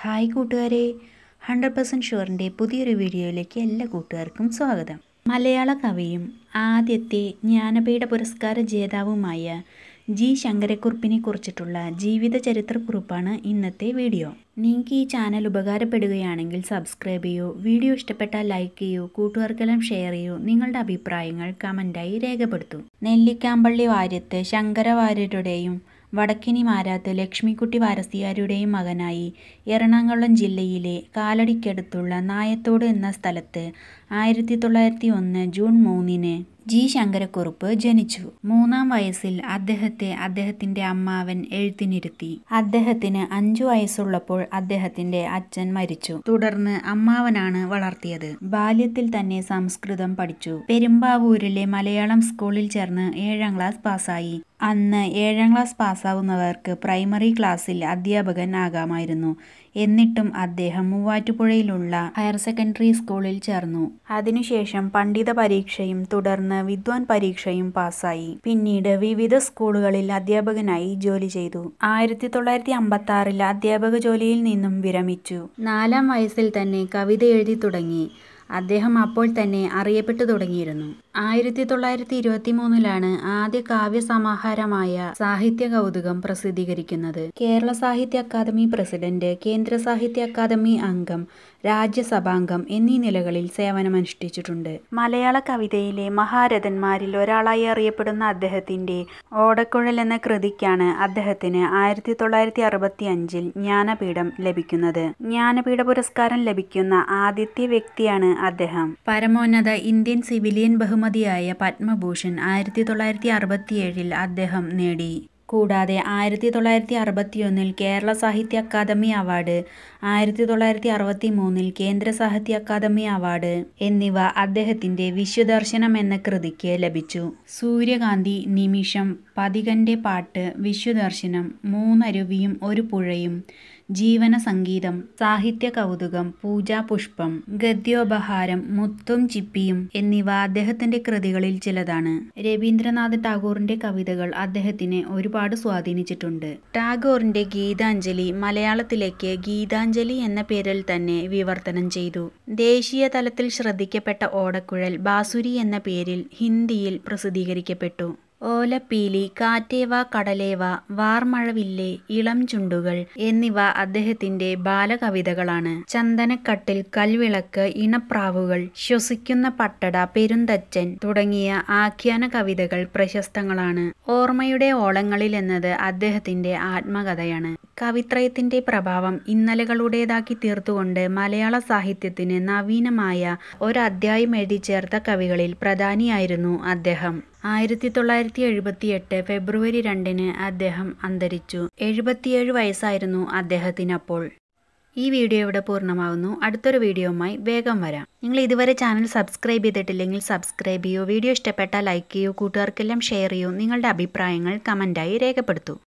hi കൂട്ടുകാരെ hundred percent ഷുവറിൻ്റെ പുതിയൊരു വീഡിയോയിലേക്ക് എല്ലാ കൂട്ടുകാർക്കും സ്വാഗതം മലയാള കവിയും ആദ്യത്തെ ജ്ഞാനപീഠ പുരസ്കാര ജേതാവുമായ ജി ശങ്കരക്കുറുപ്പിനെ കുറിച്ചിട്ടുള്ള ജീവിത ചരിത്രക്കുറിപ്പാണ് ഇന്നത്തെ വീഡിയോ നിങ്ങൾക്ക് ഈ ചാനൽ ഉപകാരപ്പെടുകയാണെങ്കിൽ സബ്സ്ക്രൈബ് ചെയ്യൂ വീഡിയോ ഇഷ്ടപ്പെട്ടാൽ ലൈക്ക് ചെയ്യൂ കൂട്ടുകാർക്കെല്ലാം ഷെയർ ചെയ്യൂ നിങ്ങളുടെ അഭിപ്രായങ്ങൾ കമൻറ്റായി രേഖപ്പെടുത്തൂ നെല്ലിക്കാമ്പള്ളി വാര്യത്ത് ശങ്കരവാര്യരുടെയും വടക്കിനി മാരാത്ത് ലക്ഷ്മിക്കുട്ടി വാരസ്യാരുടെയും മകനായി എറണാകുളം ജില്ലയിലെ കാലടിക്കടുത്തുള്ള നായത്തോട് എന്ന സ്ഥലത്ത് ആയിരത്തി തൊള്ളായിരത്തി ഒന്ന് ജൂൺ മൂന്നിന് ജി ശങ്കരക്കുറുപ്പ് ജനിച്ചു മൂന്നാം വയസ്സിൽ അദ്ദേഹത്തെ അദ്ദേഹത്തിന്റെ അമ്മാവൻ എഴുത്തിനിരുത്തി അദ്ദേഹത്തിന് അഞ്ചു വയസ്സുള്ളപ്പോൾ അദ്ദേഹത്തിന്റെ അച്ഛൻ മരിച്ചു തുടർന്ന് അമ്മാവനാണ് വളർത്തിയത് ബാല്യത്തിൽ തന്നെ സംസ്കൃതം പഠിച്ചു പെരുമ്പാവൂരിലെ മലയാളം സ്കൂളിൽ ചേർന്ന് ഏഴാം ക്ലാസ് പാസ്സായി അന്ന് ഏഴാം ക്ലാസ് പാസ്സാവുന്നവർക്ക് പ്രൈമറി ക്ലാസ്സിൽ അധ്യാപകൻ ആകാമായിരുന്നു എന്നിട്ടും അദ്ദേഹം മൂവാറ്റുപുഴയിലുള്ള ഹയർ സെക്കൻഡറി സ്കൂളിൽ ചേർന്നു അതിനുശേഷം പണ്ഡിത പരീക്ഷയും തുടർന്ന് വിദ്വാൻ പരീക്ഷയും പാസ്സായി പിന്നീട് വിവിധ സ്കൂളുകളിൽ അധ്യാപകനായി ജോലി ചെയ്തു ആയിരത്തി തൊള്ളായിരത്തി അമ്പത്തി ആറിൽ അധ്യാപക ജോലിയിൽ നിന്നും വിരമിച്ചു നാലാം വയസ്സിൽ തന്നെ കവിത എഴുതി തുടങ്ങി അദ്ദേഹം അപ്പോൾ തന്നെ അറിയപ്പെട്ടു തുടങ്ങിയിരുന്നു ആയിരത്തി തൊള്ളായിരത്തി ഇരുപത്തി മൂന്നിലാണ് ആദ്യ കാവ്യസമാഹാരമായ സാഹിത്യ കൗതുകം പ്രസിദ്ധീകരിക്കുന്നത് കേരള സാഹിത്യ അക്കാദമി പ്രസിഡന്റ് കേന്ദ്ര സാഹിത്യ അക്കാദമി അംഗം രാജ്യസഭാംഗം എന്നീ നിലകളിൽ സേവനമനുഷ്ഠിച്ചിട്ടുണ്ട് മലയാള കവിതയിലെ മഹാരഥന്മാരിൽ ഒരാളായി അറിയപ്പെടുന്ന അദ്ദേഹത്തിന്റെ ഓടക്കുഴൽ എന്ന കൃതിക്കാണ് അദ്ദേഹത്തിന് ആയിരത്തി തൊള്ളായിരത്തി അറുപത്തി അഞ്ചിൽ ജ്ഞാനപീഠം ലഭിക്കുന്നത് ജ്ഞാനപീഠ പുരസ്കാരം ലഭിക്കുന്ന ആദ്യത്തെ വ്യക്തിയാണ് അദ്ദേഹം പരമോന്നത ഇന്ത്യൻ സിവിലിയൻ ബഹുമതിയായ പത്മഭൂഷൺ ആയിരത്തി തൊള്ളായിരത്തി അറുപത്തിയേഴിൽ അദ്ദേഹം നേടി കൂടാതെ ആയിരത്തി തൊള്ളായിരത്തി അറുപത്തിയൊന്നിൽ കേരള സാഹിത്യ അക്കാദമി അവാർഡ് ആയിരത്തി തൊള്ളായിരത്തി അറുപത്തി മൂന്നിൽ കേന്ദ്ര സാഹിത്യ അക്കാദമി അവാർഡ് എന്നിവ അദ്ദേഹത്തിന്റെ വിശ്വദർശനം എന്ന കൃതിക്ക് ലഭിച്ചു സൂര്യകാന്തി നിമിഷം പതികന്റെ പാട്ട് വിശ്വദർശനം മൂന്നരുവിയും ഒരു പുഴയും ജീവന സംഗീതം സാഹിത്യ കൗതുകം പൂജാപുഷ്പം ഗദ്യോപഹാരം മുത്തും ചിപ്പിയും എന്നിവ അദ്ദേഹത്തിന്റെ കൃതികളിൽ ചിലതാണ് രവീന്ദ്രനാഥ് ടാഗോറിന്റെ കവിതകൾ അദ്ദേഹത്തിനെ ഒരുപാട് സ്വാധീനിച്ചിട്ടുണ്ട് ടാഗോറിന്റെ ഗീതാഞ്ജലി മലയാളത്തിലേക്ക് ഗീതാഞ്ജലി എന്ന പേരിൽ തന്നെ വിവർത്തനം ചെയ്തു ദേശീയ തലത്തിൽ ശ്രദ്ധിക്കപ്പെട്ട ഓടക്കുഴൽ ബാസുരി എന്ന പേരിൽ ഹിന്ദിയിൽ പ്രസിദ്ധീകരിക്കപ്പെട്ടു ഓലപ്പീലി കാറ്റേവ കടലേവ വാർമഴവില്ലേ ഇളം ചുണ്ടുകൾ എന്നിവ അദ്ദേഹത്തിന്റെ ബാലകവിതകളാണ് ചന്ദനക്കട്ടിൽ കൽവിളക്ക് ഇണപ്രാവുകൾ ശ്വസിക്കുന്ന പട്ടട പെരുന്തച്ചൻ തുടങ്ങിയ ആഖ്യാന കവിതകൾ പ്രശസ്തങ്ങളാണ് ഓർമ്മയുടെ ഓളങ്ങളിൽ എന്നത് അദ്ദേഹത്തിന്റെ ആത്മകഥയാണ് കവിത്രയത്തിന്റെ പ്രഭാവം ഇന്നലകളുടേതാക്കി തീർത്തുകൊണ്ട് മലയാള സാഹിത്യത്തിന് നവീനമായ ഒരധ്യായം എഴുതി ചേർത്ത കവികളിൽ പ്രധാനിയായിരുന്നു അദ്ദേഹം ആയിരത്തി തൊള്ളായിരത്തി എഴുപത്തി എട്ട് ഫെബ്രുവരി രണ്ടിന് അദ്ദേഹം അന്തരിച്ചു എഴുപത്തിയേഴ് വയസ്സായിരുന്നു അദ്ദേഹത്തിനപ്പോൾ ഈ വീഡിയോ ഇവിടെ പൂർണ്ണമാകുന്നു അടുത്തൊരു വീഡിയോയുമായി വേഗം വരാം നിങ്ങൾ ഇതുവരെ ചാനൽ സബ്സ്ക്രൈബ് ചെയ്തിട്ടില്ലെങ്കിൽ സബ്സ്ക്രൈബ് ചെയ്യൂ വീഡിയോ ഇഷ്ടപ്പെട്ടാൽ ലൈക്ക് ചെയ്യൂ കൂട്ടുകാർക്കെല്ലാം ഷെയർ ചെയ്യൂ നിങ്ങളുടെ അഭിപ്രായങ്ങൾ കമൻറ്റായി രേഖപ്പെടുത്തൂ